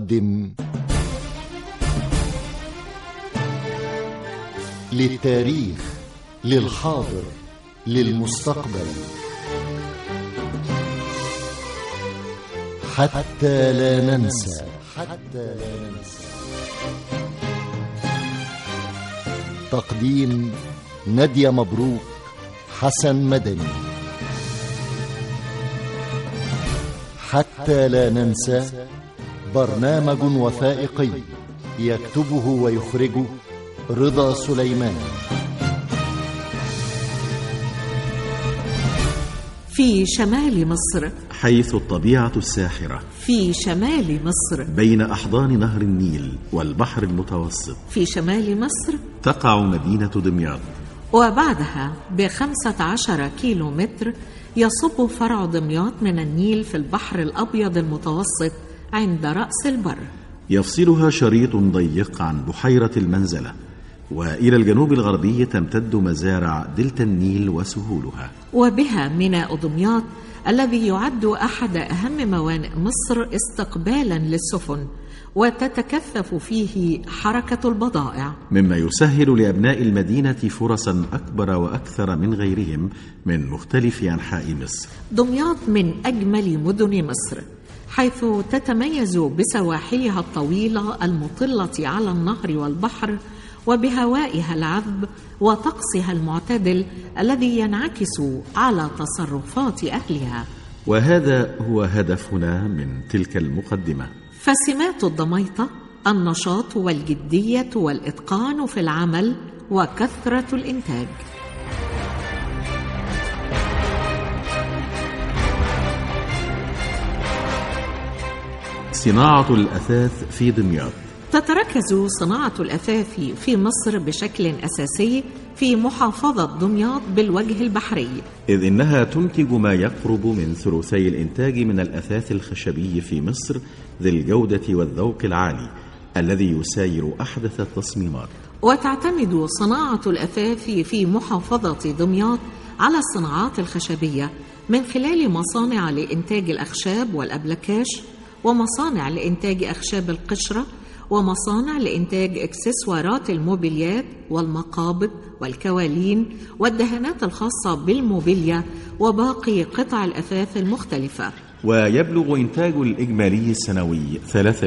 تقدم للتاريخ للحاضر للمستقبل حتى لا ننسى حتى لا ننسى تقديم نادية مبروك حسن مدني حتى لا ننسى برنامج وثائقي يكتبه ويخرجه رضا سليمان في شمال مصر حيث الطبيعة الساحرة في شمال مصر بين أحضان نهر النيل والبحر المتوسط في شمال مصر تقع مدينة دمياط وبعدها بخمسة عشر كيلو متر يصب فرع دمياط من النيل في البحر الأبيض المتوسط عند رأس البر يفصلها شريط ضيق عن بحيرة المنزلة وإلى الجنوب الغربي تمتد مزارع دلتا النيل وسهولها وبها ميناء دمياط الذي يعد أحد أهم موانئ مصر استقبالا للسفن وتتكثف فيه حركة البضائع مما يسهل لأبناء المدينة فرصا أكبر وأكثر من غيرهم من مختلف أنحاء مصر دمياط من أجمل مدن مصر حيث تتميز بسواحلها الطويلة المطلة على النهر والبحر وبهوائها العذب وطقسها المعتدل الذي ينعكس على تصرفات أهلها وهذا هو هدفنا من تلك المقدمة فسمات الضميطة النشاط والجدية والإتقان في العمل وكثرة الإنتاج صناعة الأثاث في دمياط تتركز صناعة الأثاث في مصر بشكل أساسي في محافظة دمياط بالوجه البحري إذ إنها تنتج ما يقرب من ثلثي الإنتاج من الأثاث الخشبي في مصر ذي الجودة والذوق العالي الذي يساير أحدث التصميمات وتعتمد صناعة الأثاث في محافظة دمياط على الصناعات الخشبية من خلال مصانع لإنتاج الأخشاب والأبلكاش ومصانع لإنتاج أخشاب القشرة ومصانع لإنتاج إكسسوارات الموبيليات والمقابض والكوالين والدهانات الخاصة بالموبيليا وباقي قطع الأثاث المختلفة ويبلغ إنتاج الإجمالي السنوي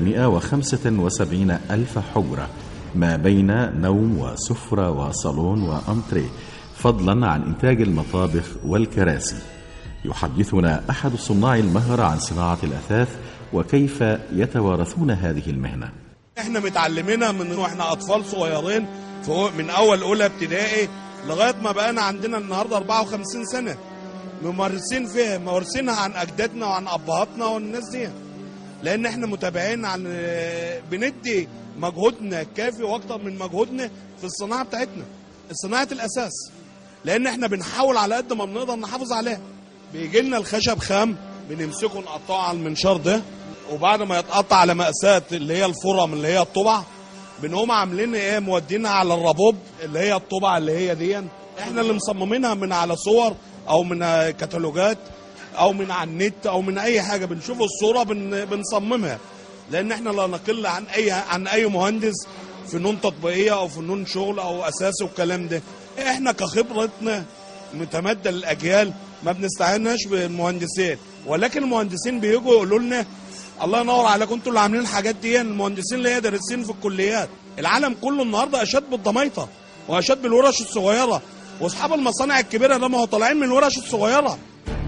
375 ألف حجرة ما بين نوم وسفرة وصالون وأنتري فضلا عن إنتاج المطابخ والكراسي يحدثنا أحد صناع المهر عن صناعة الأثاث وكيف يتوارثون هذه المهنة احنا متعلمينها من واحنا اطفال صغيرين فوق من اول اولى ابتدائي لغايه ما بقينا عندنا النهارده 54 سنه ممارسين فيها ممارسينها عن اجدادنا وعن ابهاتنا والناس دي لان احنا متابعين عن بندي مجهودنا الكافي واكتر من مجهودنا في الصناعه بتاعتنا صناعه الاساس لان احنا بنحاول على قد ما بنقدر نحافظ عليها بيجي لنا الخشب خام بنمسكه نقطعه على المنشار ده وبعد ما يتقطع على مقاسات اللي هي الفرم اللي هي الطبع بنقوم عاملين ايه مودينها على الربوب اللي هي الطبع اللي هي دي احنا اللي مصممينها من على صور او من كتالوجات او من على النت او من اي حاجه بنشوف الصوره بن بنصممها لان احنا لا نقل عن اي عن اي مهندس فنون تطبيقيه او فنون شغل او اساسي والكلام ده احنا كخبرتنا متمدة للاجيال ما بنستعيناش بالمهندسين ولكن المهندسين بيجوا يقولوا لنا الله ينور عليكم انتوا اللي عاملين الحاجات دي المهندسين اللي هي دارسين في الكليات العالم كله النهارده اشاد بالضميطه واشاد بالورش الصغيره واصحاب المصانع الكبيره ده ما هو طالعين من الورش الصغيره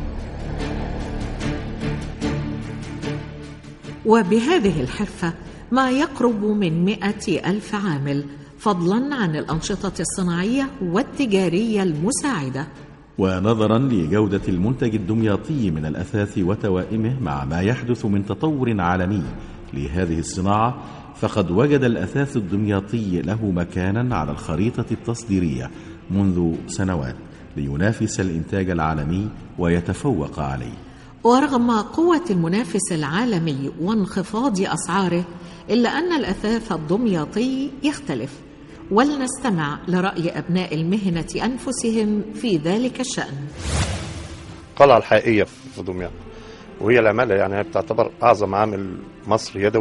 وبهذه الحرفة ما يقرب من مئة ألف عامل فضلا عن الأنشطة الصناعية والتجارية المساعدة ونظرا لجودة المنتج الدمياطي من الأثاث وتوائمه مع ما يحدث من تطور عالمي لهذه الصناعة فقد وجد الأثاث الدمياطي له مكانا على الخريطة التصديرية منذ سنوات لينافس الإنتاج العالمي ويتفوق عليه ورغم قوة المنافس العالمي وانخفاض أسعاره إلا أن الأثاث الدمياطي يختلف ولنستمع لرأي أبناء المهنة أنفسهم في ذلك الشأن القلعة الحقيقية في دمياط وهي العمالة يعني بتعتبر أعظم عامل مصري يدوي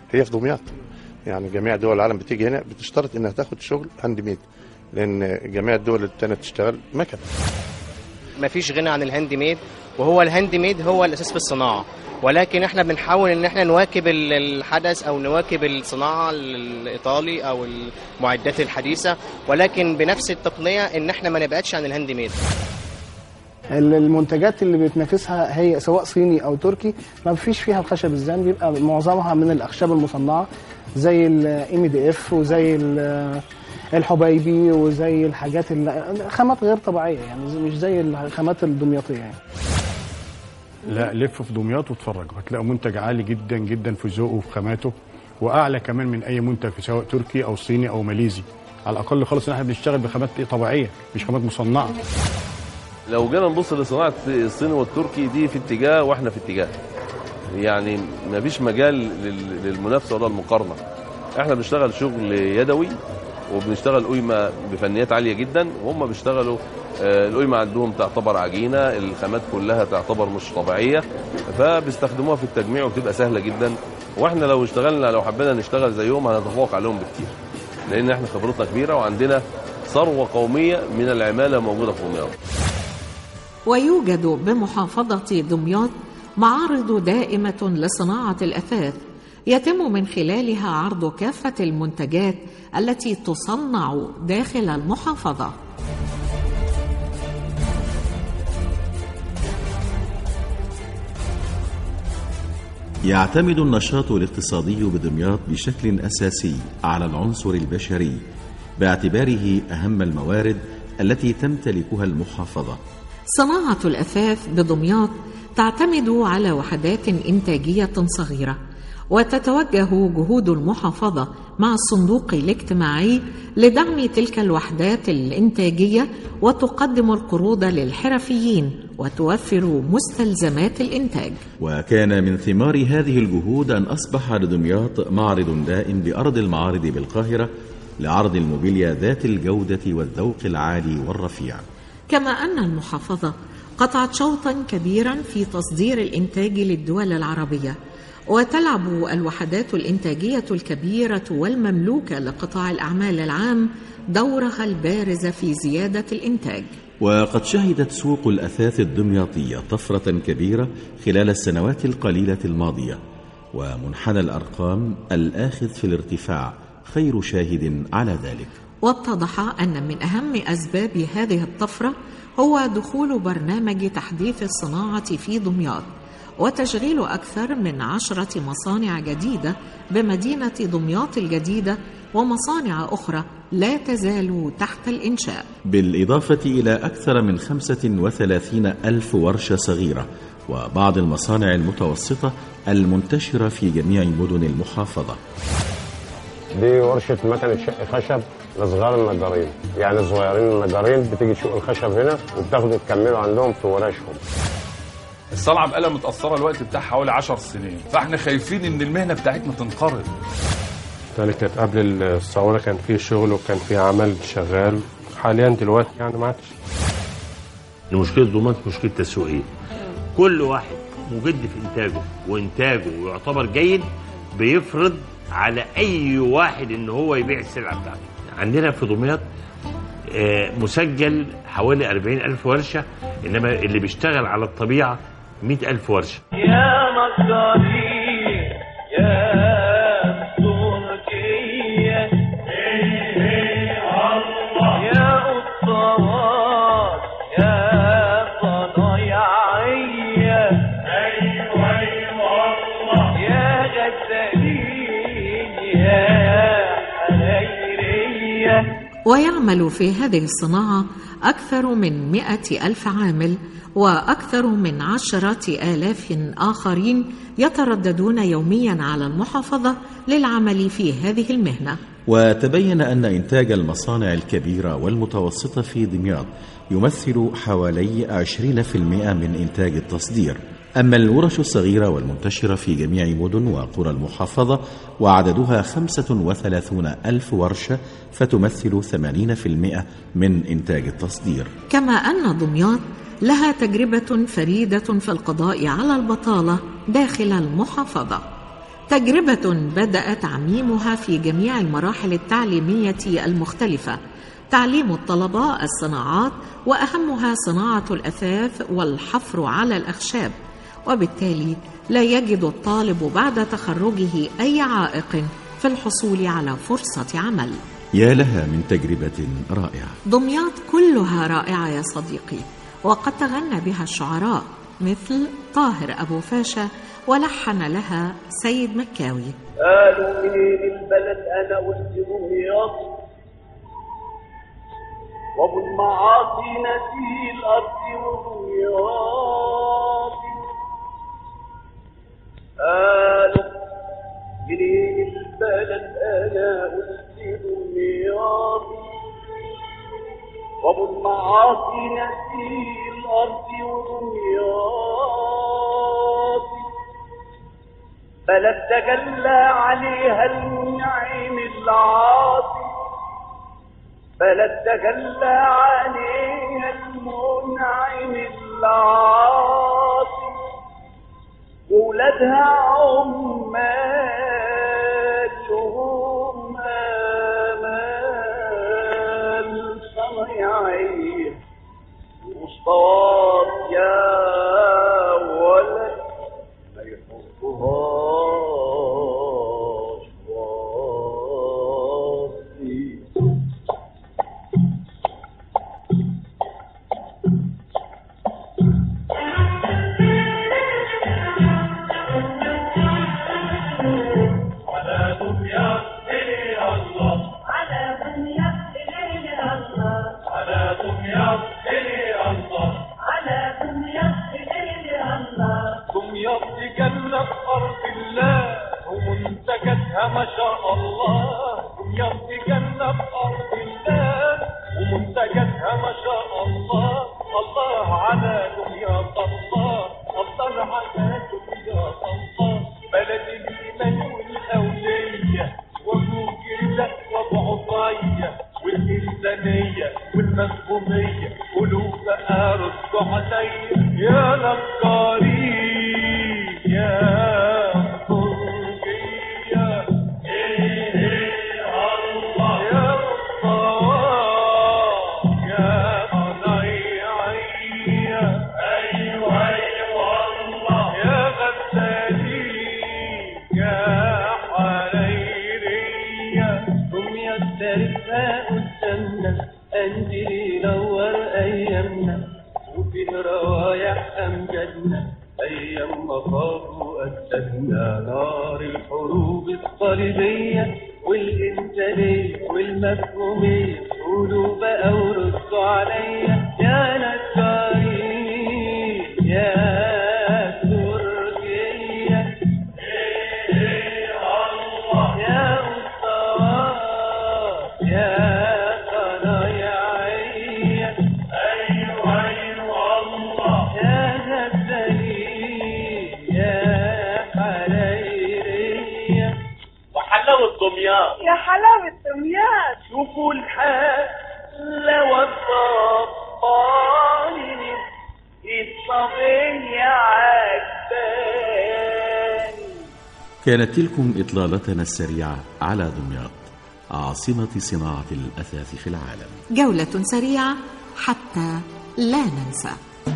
هي في دمياط يعني جميع دول العالم بتيجي هنا بتشترط انها تاخد شغل هاند ميد لان جميع الدول التانية بتشتغل مكن ما فيش غنى عن الهاند ميد وهو الهاند ميد هو الاساس في الصناعه ولكن احنا بنحاول ان احنا نواكب ال- الحدث او نواكب الصناعه الايطالي او المعدات الحديثه ولكن بنفس التقنيه ان احنا ما نبعدش عن الهاند ميد المنتجات اللي بتنافسها هي سواء صيني او تركي ما فيش فيها الخشب الزان بيبقى معظمها من الاخشاب المصنعه زي الام دي اف وزي ال- الحبيبي وزي الحاجات ال- خامات غير طبيعيه يعني مش زي الخامات الدمياطيه يعني لا لف في دمياط واتفرج هتلاقوا منتج عالي جدا جدا في ذوقه وفي خاماته واعلى كمان من اي منتج سواء تركي او صيني او ماليزي على الاقل خالص ان احنا بنشتغل بخامات طبيعيه مش خامات مصنعه لو جينا نبص لصناعه الصيني والتركي دي في اتجاه واحنا في اتجاه يعني ما فيش مجال لل- للمنافسه ولا المقارنه احنا بنشتغل شغل يدوي وبنشتغل قيمه بفنيات عاليه جدا وهم بيشتغلوا آه، القيمه عندهم تعتبر عجينه الخامات كلها تعتبر مش طبيعيه فبيستخدموها في التجميع وبتبقى سهله جدا واحنا لو اشتغلنا لو حبينا نشتغل زيهم هنتفوق عليهم بكتير لان احنا خبرتنا كبيره وعندنا ثروه قوميه من العماله موجوده في دمياط ويوجد بمحافظة دمياط معارض دائمة لصناعة الأثاث يتم من خلالها عرض كافة المنتجات التي تصنع داخل المحافظة يعتمد النشاط الاقتصادي بدمياط بشكل اساسي على العنصر البشري باعتباره اهم الموارد التي تمتلكها المحافظه صناعة الأثاث بدمياط تعتمد على وحدات إنتاجية صغيرة وتتوجه جهود المحافظة مع الصندوق الاجتماعي لدعم تلك الوحدات الإنتاجية وتقدم القروض للحرفيين وتوفر مستلزمات الإنتاج وكان من ثمار هذه الجهود ان اصبح لدمياط معرض دائم بارض المعارض بالقاهره لعرض الموبيليا ذات الجوده والذوق العالي والرفيع كما أن المحافظة قطعت شوطا كبيرا في تصدير الإنتاج للدول العربية وتلعب الوحدات الإنتاجية الكبيرة والمملوكة لقطاع الأعمال العام دورها البارز في زيادة الإنتاج وقد شهدت سوق الأثاث الدمياطية طفرة كبيرة خلال السنوات القليلة الماضية ومنحنى الأرقام الآخذ في الارتفاع خير شاهد على ذلك واتضح أن من أهم أسباب هذه الطفرة هو دخول برنامج تحديث الصناعة في دمياط وتشغيل أكثر من عشرة مصانع جديدة بمدينة دمياط الجديدة ومصانع أخرى لا تزال تحت الإنشاء بالإضافة إلى أكثر من 35 ألف ورشة صغيرة وبعض المصانع المتوسطة المنتشرة في جميع مدن المحافظة دي ورشة مكنة شق خشب لصغار النجارين يعني صغيرين النجارين بتيجي تشق الخشب هنا وبتاخده تكمله عندهم في ورشهم الصنعة بقالها متأثرة الوقت بتاعها حوالي 10 سنين فاحنا خايفين ان المهنة بتاعتنا تنقرض بالتالي كانت قبل الثورة كان في شغل وكان في عمل شغال حاليا دلوقتي يعني ما عادش مشكلة ضمان مشكلة تسويقية كل واحد مجد في إنتاجه وإنتاجه يعتبر جيد بيفرض على أي واحد إن هو يبيع السلعة بتاعته عندنا في دمياط آه، مسجل حوالي 40 ألف ورشة إنما اللي بيشتغل على الطبيعة 100 ألف ورشة يا نجارين يا تركية يا أسطوات يا صنايعية أيوة أيوة يا غزالين يا حريرية ويعمل في هذه الصناعة أكثر من مئة ألف عامل وأكثر من عشرة آلاف آخرين يترددون يوميا على المحافظة للعمل في هذه المهنة وتبين أن إنتاج المصانع الكبيرة والمتوسطة في دمياط يمثل حوالي 20% من إنتاج التصدير أما الورش الصغيرة والمنتشرة في جميع مدن وقرى المحافظة وعددها 35 ألف ورشة فتمثل 80% من إنتاج التصدير كما أن دمياط لها تجربة فريدة في القضاء على البطالة داخل المحافظة تجربة بدأ تعميمها في جميع المراحل التعليمية المختلفة تعليم الطلبة الصناعات وأهمها صناعة الأثاث والحفر على الأخشاب وبالتالي لا يجد الطالب بعد تخرجه أي عائق في الحصول على فرصة عمل يا لها من تجربة رائعة دمياط كلها رائعة يا صديقي وقد تغنى بها الشعراء مثل طاهر أبو فاشا ولحن لها سيد مكاوي قالوا منين البلد انا قلت دمياط وابو المعاصي نسي الارض ودمياط قالوا منين البلد انا قلت دمياط وابو المعاصي نسي الارض ودمياط بلد تجلى عليها المنعم العاطي بلد تجلى عليها المنعم العاطي ولادها عمال وهم آمال صنايعية واسطوات يا ولد ما يحطوهاش واطي على دمياط إلي الله على دمياط إلي الله على دمياط إلي الله على دمياط إلي الله دمياط جنة أرض الله ومنتجاتها ما شاء الله دمياط جنة أرض الله ومنتجاتها ما شاء الله الله على دمياط الله الله على دمياط الله بلد الإيمان والأولية وابو جردة وابو عطية والإنسانية والمفهومية قولوا بقى ردوا عليا يا نكارين يا تركيا إيه الله يا مصطفى يا صنايعية أيوة أيوة الله يا غسالين يا حريرية دمية تاريخها قدامنا أنزل ينور أيامنا وفي روايح أمجادنا أيام مخاضوا أجسادنا نار الحروب الصليبية والإنسانية والمفهومية قولوا بقى وردوا عليا يا نجارين يا تركيا يا أسطوات يا صنايعية أيوة أيوة الله يا غزالين يا حريرية وحلاوة دمياط يا حلاوة دمياط شوفوا الحلاوة الطباني الصبية عجباني كانت تلكم إطلالتنا السريعة على دمياط عاصمة صناعة الأثاث في العالم جولة سريعة حتى لا ننسى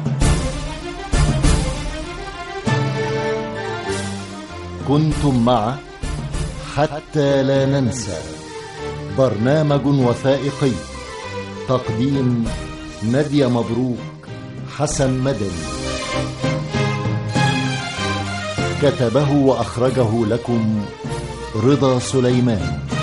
كنتم مع حتى لا ننسى برنامج وثائقي تقديم نادية مبروك حسن مدني كتبه وأخرجه لكم رضا سليمان